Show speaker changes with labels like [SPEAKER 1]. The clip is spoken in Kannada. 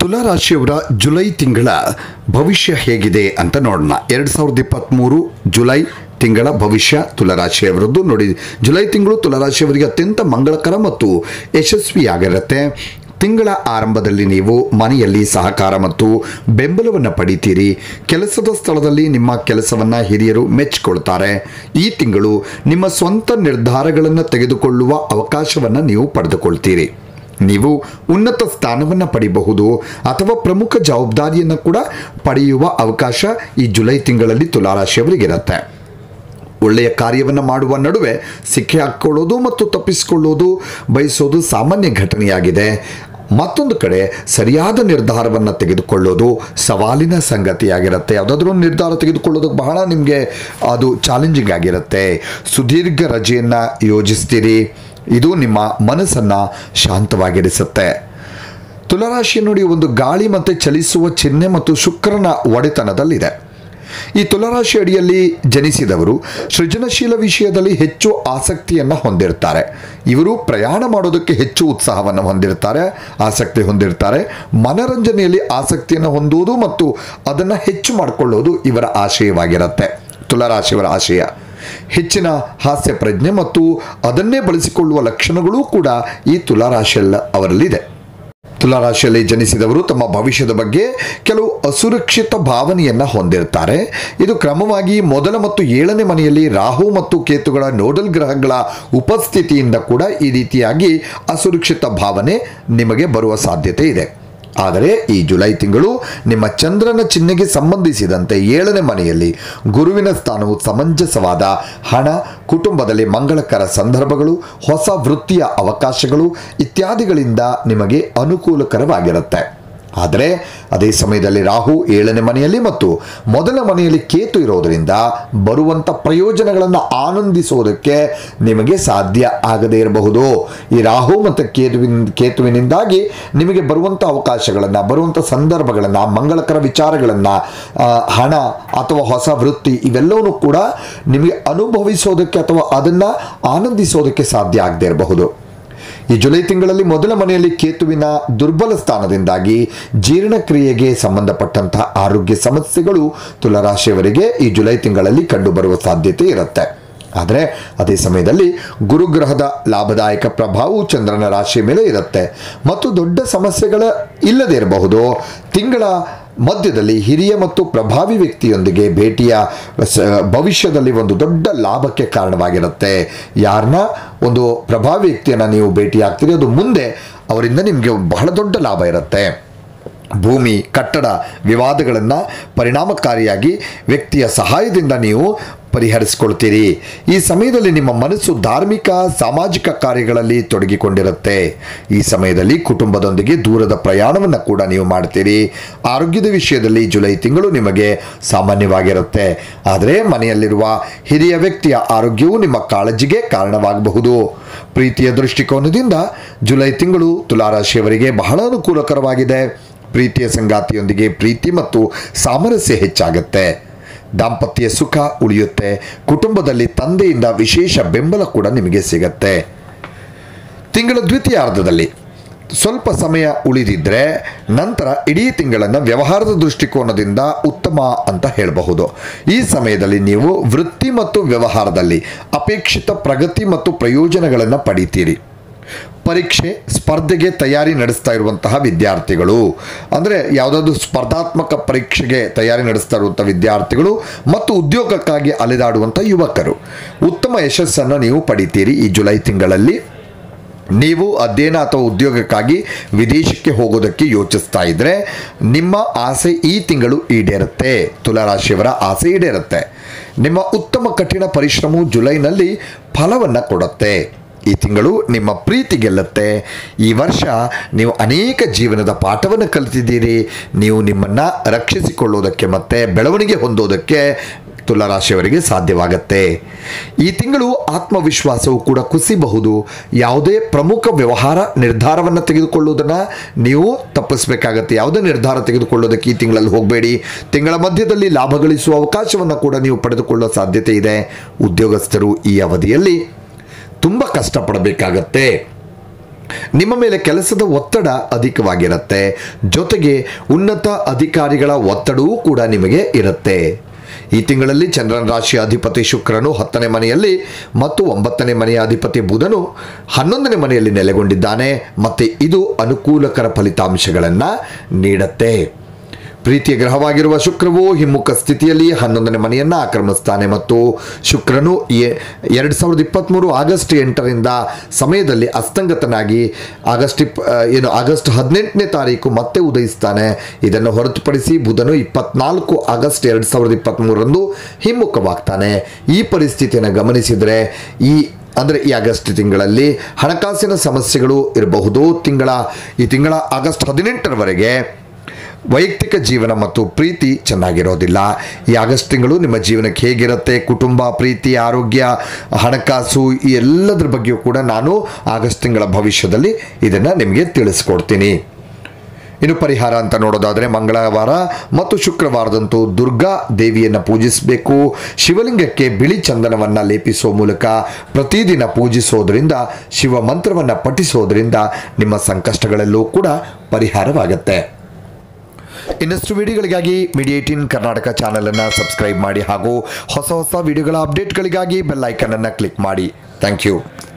[SPEAKER 1] ತುಲಾರಾಶಿಯವರ ಜುಲೈ ತಿಂಗಳ ಭವಿಷ್ಯ ಹೇಗಿದೆ ಅಂತ ನೋಡೋಣ ಎರಡು ಸಾವಿರದ ಇಪ್ಪತ್ತ್ಮೂರು ಜುಲೈ ತಿಂಗಳ ಭವಿಷ್ಯ ತುಲಾರಾಶಿಯವರದ್ದು ನೋಡಿ ಜುಲೈ ತಿಂಗಳು ತುಲಾರಾಶಿಯವರಿಗೆ ಅತ್ಯಂತ ಮಂಗಳಕರ ಮತ್ತು ಯಶಸ್ವಿಯಾಗಿರುತ್ತೆ ತಿಂಗಳ ಆರಂಭದಲ್ಲಿ ನೀವು ಮನೆಯಲ್ಲಿ ಸಹಕಾರ ಮತ್ತು ಬೆಂಬಲವನ್ನು ಪಡಿತೀರಿ ಕೆಲಸದ ಸ್ಥಳದಲ್ಲಿ ನಿಮ್ಮ ಕೆಲಸವನ್ನು ಹಿರಿಯರು ಮೆಚ್ಚಿಕೊಳ್ತಾರೆ ಈ ತಿಂಗಳು ನಿಮ್ಮ ಸ್ವಂತ ನಿರ್ಧಾರಗಳನ್ನು ತೆಗೆದುಕೊಳ್ಳುವ ಅವಕಾಶವನ್ನು ನೀವು ಪಡೆದುಕೊಳ್ತೀರಿ ನೀವು ಉನ್ನತ ಸ್ಥಾನವನ್ನು ಪಡೆಯಬಹುದು ಅಥವಾ ಪ್ರಮುಖ ಜವಾಬ್ದಾರಿಯನ್ನು ಕೂಡ ಪಡೆಯುವ ಅವಕಾಶ ಈ ಜುಲೈ ತಿಂಗಳಲ್ಲಿ ತುಲಾರಾಶಿಯವರಿಗಿರುತ್ತೆ ಒಳ್ಳೆಯ ಕಾರ್ಯವನ್ನು ಮಾಡುವ ನಡುವೆ ಸಿಕ್ಕಿ ಹಾಕ್ಕೊಳ್ಳೋದು ಮತ್ತು ತಪ್ಪಿಸಿಕೊಳ್ಳೋದು ಬಯಸೋದು ಸಾಮಾನ್ಯ ಘಟನೆಯಾಗಿದೆ ಮತ್ತೊಂದು ಕಡೆ ಸರಿಯಾದ ನಿರ್ಧಾರವನ್ನು ತೆಗೆದುಕೊಳ್ಳೋದು ಸವಾಲಿನ ಸಂಗತಿಯಾಗಿರುತ್ತೆ ಯಾವುದಾದ್ರೂ ಒಂದು ನಿರ್ಧಾರ ತೆಗೆದುಕೊಳ್ಳೋದಕ್ಕೆ ಬಹಳ ನಿಮಗೆ ಅದು ಚಾಲೆಂಜಿಂಗ್ ಆಗಿರುತ್ತೆ ಸುದೀರ್ಘ ರಜೆಯನ್ನು ಯೋಜಿಸ್ತೀರಿ ಇದು ನಿಮ್ಮ ಮನಸ್ಸನ್ನು ಶಾಂತವಾಗಿರಿಸುತ್ತೆ ತುಲಾರಾಶಿ ನೋಡಿ ಒಂದು ಗಾಳಿ ಮತ್ತು ಚಲಿಸುವ ಚಿಹ್ನೆ ಮತ್ತು ಶುಕ್ರನ ಒಡೆತನದಲ್ಲಿದೆ ಈ ತುಲಾರಾಶಿ ಅಡಿಯಲ್ಲಿ ಜನಿಸಿದವರು ಸೃಜನಶೀಲ ವಿಷಯದಲ್ಲಿ ಹೆಚ್ಚು ಆಸಕ್ತಿಯನ್ನು ಹೊಂದಿರ್ತಾರೆ ಇವರು ಪ್ರಯಾಣ ಮಾಡೋದಕ್ಕೆ ಹೆಚ್ಚು ಉತ್ಸಾಹವನ್ನು ಹೊಂದಿರ್ತಾರೆ ಆಸಕ್ತಿ ಹೊಂದಿರ್ತಾರೆ ಮನರಂಜನೆಯಲ್ಲಿ ಆಸಕ್ತಿಯನ್ನು ಹೊಂದುವುದು ಮತ್ತು ಅದನ್ನು ಹೆಚ್ಚು ಮಾಡಿಕೊಳ್ಳೋದು ಇವರ ಆಶಯವಾಗಿರುತ್ತೆ ತುಲಾರಾಶಿಯವರ ಆಶಯ ಹೆಚ್ಚಿನ ಹಾಸ್ಯ ಪ್ರಜ್ಞೆ ಮತ್ತು ಅದನ್ನೇ ಬಳಸಿಕೊಳ್ಳುವ ಲಕ್ಷಣಗಳೂ ಕೂಡ ಈ ತುಲಾರಾಶಿಯಲ್ಲ ಅವರಲ್ಲಿದೆ ತುಲಾರಾಶಿಯಲ್ಲಿ ಜನಿಸಿದವರು ತಮ್ಮ ಭವಿಷ್ಯದ ಬಗ್ಗೆ ಕೆಲವು ಅಸುರಕ್ಷಿತ ಭಾವನೆಯನ್ನು ಹೊಂದಿರ್ತಾರೆ ಇದು ಕ್ರಮವಾಗಿ ಮೊದಲ ಮತ್ತು ಏಳನೇ ಮನೆಯಲ್ಲಿ ರಾಹು ಮತ್ತು ಕೇತುಗಳ ನೋಡಲ್ ಗ್ರಹಗಳ ಉಪಸ್ಥಿತಿಯಿಂದ ಕೂಡ ಈ ರೀತಿಯಾಗಿ ಅಸುರಕ್ಷಿತ ಭಾವನೆ ನಿಮಗೆ ಬರುವ ಸಾಧ್ಯತೆ ಇದೆ ಆದರೆ ಈ ಜುಲೈ ತಿಂಗಳು ನಿಮ್ಮ ಚಂದ್ರನ ಚಿಹ್ನೆಗೆ ಸಂಬಂಧಿಸಿದಂತೆ ಏಳನೇ ಮನೆಯಲ್ಲಿ ಗುರುವಿನ ಸ್ಥಾನವು ಸಮಂಜಸವಾದ ಹಣ ಕುಟುಂಬದಲ್ಲಿ ಮಂಗಳಕರ ಸಂದರ್ಭಗಳು ಹೊಸ ವೃತ್ತಿಯ ಅವಕಾಶಗಳು ಇತ್ಯಾದಿಗಳಿಂದ ನಿಮಗೆ ಅನುಕೂಲಕರವಾಗಿರುತ್ತೆ ಆದರೆ ಅದೇ ಸಮಯದಲ್ಲಿ ರಾಹು ಏಳನೇ ಮನೆಯಲ್ಲಿ ಮತ್ತು ಮೊದಲ ಮನೆಯಲ್ಲಿ ಕೇತು ಇರೋದರಿಂದ ಬರುವಂಥ ಪ್ರಯೋಜನಗಳನ್ನು ಆನಂದಿಸೋದಕ್ಕೆ ನಿಮಗೆ ಸಾಧ್ಯ ಆಗದೇ ಇರಬಹುದು ಈ ರಾಹು ಮತ್ತು ಕೇತುವಿನ ಕೇತುವಿನಿಂದಾಗಿ ನಿಮಗೆ ಬರುವಂಥ ಅವಕಾಶಗಳನ್ನು ಬರುವಂಥ ಸಂದರ್ಭಗಳನ್ನು ಮಂಗಳಕರ ವಿಚಾರಗಳನ್ನು ಹಣ ಅಥವಾ ಹೊಸ ವೃತ್ತಿ ಇವೆಲ್ಲವೂ ಕೂಡ ನಿಮಗೆ ಅನುಭವಿಸೋದಕ್ಕೆ ಅಥವಾ ಅದನ್ನು ಆನಂದಿಸೋದಕ್ಕೆ ಸಾಧ್ಯ ಆಗದೇ ಇರಬಹುದು ಈ ಜುಲೈ ತಿಂಗಳಲ್ಲಿ ಮೊದಲ ಮನೆಯಲ್ಲಿ ಕೇತುವಿನ ದುರ್ಬಲ ಸ್ಥಾನದಿಂದಾಗಿ ಜೀರ್ಣಕ್ರಿಯೆಗೆ ಸಂಬಂಧಪಟ್ಟಂತಹ ಆರೋಗ್ಯ ಸಮಸ್ಯೆಗಳು ತುಲಾರಾಶಿಯವರಿಗೆ ಈ ಜುಲೈ ತಿಂಗಳಲ್ಲಿ ಕಂಡುಬರುವ ಸಾಧ್ಯತೆ ಇರುತ್ತೆ ಆದರೆ ಅದೇ ಸಮಯದಲ್ಲಿ ಗುರುಗ್ರಹದ ಲಾಭದಾಯಕ ಪ್ರಭಾವವು ಚಂದ್ರನ ರಾಶಿಯ ಮೇಲೆ ಇರುತ್ತೆ ಮತ್ತು ದೊಡ್ಡ ಸಮಸ್ಯೆಗಳ ಇಲ್ಲದೇ ಇರಬಹುದು ತಿಂಗಳ ಮಧ್ಯದಲ್ಲಿ ಹಿರಿಯ ಮತ್ತು ಪ್ರಭಾವಿ ವ್ಯಕ್ತಿಯೊಂದಿಗೆ ಭೇಟಿಯ ಸ- ಭವಿಷ್ಯದಲ್ಲಿ ಒಂದು ದೊಡ್ಡ ಲಾಭಕ್ಕೆ ಕಾರಣವಾಗಿರುತ್ತೆ ಯಾರನ್ನ ಒಂದು ಪ್ರಭಾವಿ ವ್ಯಕ್ತಿಯನ್ನು ನೀವು ಭೇಟಿಯಾಗ್ತೀರಿ ಅದು ಮುಂದೆ ಅವರಿಂದ ನಿಮಗೆ ಬಹಳ ದೊಡ್ಡ ಲಾಭ ಇರುತ್ತೆ ಭೂಮಿ ಕಟ್ಟಡ ವಿವಾದಗಳನ್ನು ಪರಿಣಾಮಕಾರಿಯಾಗಿ ವ್ಯಕ್ತಿಯ ಸಹಾಯದಿಂದ ನೀವು ಪರಿಹರಿಸಿಕೊಳ್ತೀರಿ ಈ ಸಮಯದಲ್ಲಿ ನಿಮ್ಮ ಮನಸ್ಸು ಧಾರ್ಮಿಕ ಸಾಮಾಜಿಕ ಕಾರ್ಯಗಳಲ್ಲಿ ತೊಡಗಿಕೊಂಡಿರುತ್ತೆ ಈ ಸಮಯದಲ್ಲಿ ಕುಟುಂಬದೊಂದಿಗೆ ದೂರದ ಪ್ರಯಾಣವನ್ನು ಕೂಡ ನೀವು ಮಾಡ್ತೀರಿ ಆರೋಗ್ಯದ ವಿಷಯದಲ್ಲಿ ಜುಲೈ ತಿಂಗಳು ನಿಮಗೆ ಸಾಮಾನ್ಯವಾಗಿರುತ್ತೆ ಆದರೆ ಮನೆಯಲ್ಲಿರುವ ಹಿರಿಯ ವ್ಯಕ್ತಿಯ ಆರೋಗ್ಯವು ನಿಮ್ಮ ಕಾಳಜಿಗೆ ಕಾರಣವಾಗಬಹುದು ಪ್ರೀತಿಯ ದೃಷ್ಟಿಕೋನದಿಂದ ಜುಲೈ ತಿಂಗಳು ತುಲಾರಾಶಿಯವರಿಗೆ ಬಹಳ ಅನುಕೂಲಕರವಾಗಿದೆ ಪ್ರೀತಿಯ ಸಂಗಾತಿಯೊಂದಿಗೆ ಪ್ರೀತಿ ಮತ್ತು ಸಾಮರಸ್ಯ ಹೆಚ್ಚಾಗುತ್ತೆ ದಾಂಪತ್ಯ ಸುಖ ಉಳಿಯುತ್ತೆ ಕುಟುಂಬದಲ್ಲಿ ತಂದೆಯಿಂದ ವಿಶೇಷ ಬೆಂಬಲ ಕೂಡ ನಿಮಗೆ ಸಿಗತ್ತೆ ತಿಂಗಳ ದ್ವಿತೀಯಾರ್ಧದಲ್ಲಿ ಸ್ವಲ್ಪ ಸಮಯ ಉಳಿದಿದ್ರೆ ನಂತರ ಇಡೀ ತಿಂಗಳನ್ನು ವ್ಯವಹಾರದ ದೃಷ್ಟಿಕೋನದಿಂದ ಉತ್ತಮ ಅಂತ ಹೇಳಬಹುದು ಈ ಸಮಯದಲ್ಲಿ ನೀವು ವೃತ್ತಿ ಮತ್ತು ವ್ಯವಹಾರದಲ್ಲಿ ಅಪೇಕ್ಷಿತ ಪ್ರಗತಿ ಮತ್ತು ಪ್ರಯೋಜನಗಳನ್ನು ಪಡಿತೀರಿ ಪರೀಕ್ಷೆ ಸ್ಪರ್ಧೆಗೆ ತಯಾರಿ ನಡೆಸ್ತಾ ಇರುವಂತಹ ವಿದ್ಯಾರ್ಥಿಗಳು ಅಂದರೆ ಯಾವುದಾದ್ರು ಸ್ಪರ್ಧಾತ್ಮಕ ಪರೀಕ್ಷೆಗೆ ತಯಾರಿ ನಡೆಸ್ತಾ ಇರುವಂಥ ವಿದ್ಯಾರ್ಥಿಗಳು ಮತ್ತು ಉದ್ಯೋಗಕ್ಕಾಗಿ ಅಲೆದಾಡುವಂಥ ಯುವಕರು ಉತ್ತಮ ಯಶಸ್ಸನ್ನು ನೀವು ಪಡಿತೀರಿ ಈ ಜುಲೈ ತಿಂಗಳಲ್ಲಿ ನೀವು ಅಧ್ಯಯನ ಅಥವಾ ಉದ್ಯೋಗಕ್ಕಾಗಿ ವಿದೇಶಕ್ಕೆ ಹೋಗೋದಕ್ಕೆ ಯೋಚಿಸ್ತಾ ಇದ್ರೆ ನಿಮ್ಮ ಆಸೆ ಈ ತಿಂಗಳು ಈಡೇರುತ್ತೆ ತುಲಾರಾಶಿಯವರ ಆಸೆ ಈಡೇರುತ್ತೆ ನಿಮ್ಮ ಉತ್ತಮ ಕಠಿಣ ಪರಿಶ್ರಮವು ಜುಲೈನಲ್ಲಿ ಫಲವನ್ನು ಕೊಡುತ್ತೆ ಈ ತಿಂಗಳು ನಿಮ್ಮ ಪ್ರೀತಿ ಗೆಲ್ಲುತ್ತೆ ಈ ವರ್ಷ ನೀವು ಅನೇಕ ಜೀವನದ ಪಾಠವನ್ನು ಕಲಿತಿದ್ದೀರಿ ನೀವು ನಿಮ್ಮನ್ನು ರಕ್ಷಿಸಿಕೊಳ್ಳೋದಕ್ಕೆ ಮತ್ತು ಬೆಳವಣಿಗೆ ಹೊಂದೋದಕ್ಕೆ ತುಲಾರಾಶಿಯವರಿಗೆ ಸಾಧ್ಯವಾಗತ್ತೆ ಈ ತಿಂಗಳು ಆತ್ಮವಿಶ್ವಾಸವು ಕೂಡ ಕುಸಿಬಹುದು ಯಾವುದೇ ಪ್ರಮುಖ ವ್ಯವಹಾರ ನಿರ್ಧಾರವನ್ನು ತೆಗೆದುಕೊಳ್ಳುವುದನ್ನು ನೀವು ತಪ್ಪಿಸಬೇಕಾಗತ್ತೆ ಯಾವುದೇ ನಿರ್ಧಾರ ತೆಗೆದುಕೊಳ್ಳೋದಕ್ಕೆ ಈ ತಿಂಗಳಲ್ಲಿ ಹೋಗಬೇಡಿ ತಿಂಗಳ ಮಧ್ಯದಲ್ಲಿ ಲಾಭ ಗಳಿಸುವ ಅವಕಾಶವನ್ನು ಕೂಡ ನೀವು ಪಡೆದುಕೊಳ್ಳುವ ಸಾಧ್ಯತೆ ಇದೆ ಉದ್ಯೋಗಸ್ಥರು ಈ ಅವಧಿಯಲ್ಲಿ ತುಂಬ ಕಷ್ಟಪಡಬೇಕಾಗತ್ತೆ ನಿಮ್ಮ ಮೇಲೆ ಕೆಲಸದ ಒತ್ತಡ ಅಧಿಕವಾಗಿರುತ್ತೆ ಜೊತೆಗೆ ಉನ್ನತ ಅಧಿಕಾರಿಗಳ ಒತ್ತಡವೂ ಕೂಡ ನಿಮಗೆ ಇರುತ್ತೆ ಈ ತಿಂಗಳಲ್ಲಿ ಚಂದ್ರನ ರಾಶಿಯ ಅಧಿಪತಿ ಶುಕ್ರನು ಹತ್ತನೇ ಮನೆಯಲ್ಲಿ ಮತ್ತು ಒಂಬತ್ತನೇ ಮನೆಯ ಅಧಿಪತಿ ಬುಧನು ಹನ್ನೊಂದನೇ ಮನೆಯಲ್ಲಿ ನೆಲೆಗೊಂಡಿದ್ದಾನೆ ಮತ್ತು ಇದು ಅನುಕೂಲಕರ ಫಲಿತಾಂಶಗಳನ್ನು ನೀಡುತ್ತೆ ಪ್ರೀತಿಯ ಗ್ರಹವಾಗಿರುವ ಶುಕ್ರವು ಹಿಮ್ಮುಖ ಸ್ಥಿತಿಯಲ್ಲಿ ಹನ್ನೊಂದನೇ ಮನೆಯನ್ನು ಆಕ್ರಮಿಸ್ತಾನೆ ಮತ್ತು ಶುಕ್ರನು ಎರಡು ಸಾವಿರದ ಇಪ್ಪತ್ತ್ಮೂರು ಆಗಸ್ಟ್ ಎಂಟರಿಂದ ಸಮಯದಲ್ಲಿ ಅಸ್ತಂಗತನಾಗಿ ಆಗಸ್ಟ್ ಇಪ್ ಆ, ಏನು ಆಗಸ್ಟ್ ಹದಿನೆಂಟನೇ ತಾರೀಕು ಮತ್ತೆ ಉದಯಿಸ್ತಾನೆ ಇದನ್ನು ಹೊರತುಪಡಿಸಿ ಬುಧನು ಇಪ್ಪತ್ನಾಲ್ಕು ಆಗಸ್ಟ್ ಎರಡು ಸಾವಿರದ ಇಪ್ಪತ್ತ್ಮೂರರಂದು ಹಿಮ್ಮುಖವಾಗ್ತಾನೆ ಈ ಪರಿಸ್ಥಿತಿಯನ್ನು ಗಮನಿಸಿದರೆ ಈ ಅಂದರೆ ಈ ಆಗಸ್ಟ್ ತಿಂಗಳಲ್ಲಿ ಹಣಕಾಸಿನ ಸಮಸ್ಯೆಗಳು ಇರಬಹುದು ತಿಂಗಳ ಈ ತಿಂಗಳ ಆಗಸ್ಟ್ ಹದಿನೆಂಟರವರೆಗೆ ವೈಯಕ್ತಿಕ ಜೀವನ ಮತ್ತು ಪ್ರೀತಿ ಚೆನ್ನಾಗಿರೋದಿಲ್ಲ ಈ ಆಗಸ್ಟ್ ತಿಂಗಳು ನಿಮ್ಮ ಜೀವನಕ್ಕೆ ಹೇಗಿರುತ್ತೆ ಕುಟುಂಬ ಪ್ರೀತಿ ಆರೋಗ್ಯ ಹಣಕಾಸು ಈ ಎಲ್ಲದರ ಬಗ್ಗೆಯೂ ಕೂಡ ನಾನು ಆಗಸ್ಟ್ ತಿಂಗಳ ಭವಿಷ್ಯದಲ್ಲಿ ಇದನ್ನು ನಿಮಗೆ ತಿಳಿಸ್ಕೊಡ್ತೀನಿ ಇನ್ನು ಪರಿಹಾರ ಅಂತ ನೋಡೋದಾದರೆ ಮಂಗಳವಾರ ಮತ್ತು ಶುಕ್ರವಾರದಂತೂ ದುರ್ಗಾ ದೇವಿಯನ್ನು ಪೂಜಿಸಬೇಕು ಶಿವಲಿಂಗಕ್ಕೆ ಬಿಳಿ ಚಂದನವನ್ನು ಲೇಪಿಸುವ ಮೂಲಕ ಪ್ರತಿದಿನ ಪೂಜಿಸೋದ್ರಿಂದ ಶಿವ ಮಂತ್ರವನ್ನು ಪಠಿಸೋದ್ರಿಂದ ನಿಮ್ಮ ಸಂಕಷ್ಟಗಳೆಲ್ಲೂ ಕೂಡ ಪರಿಹಾರವಾಗುತ್ತೆ ಇನ್ನಷ್ಟು ವಿಡಿಯೋಗಳಿಗಾಗಿ ಮೀಡಿಯೇಟಿನ್ ಕರ್ನಾಟಕ ಚಾನಲನ್ನು ಸಬ್ಸ್ಕ್ರೈಬ್ ಮಾಡಿ ಹಾಗೂ ಹೊಸ ಹೊಸ ವಿಡಿಯೋಗಳ ಅಪ್ಡೇಟ್ಗಳಿಗಾಗಿ ಬೆಲ್ ಐಕನನ್ನು ಕ್ಲಿಕ್ ಮಾಡಿ ಥ್ಯಾಂಕ್ ಯು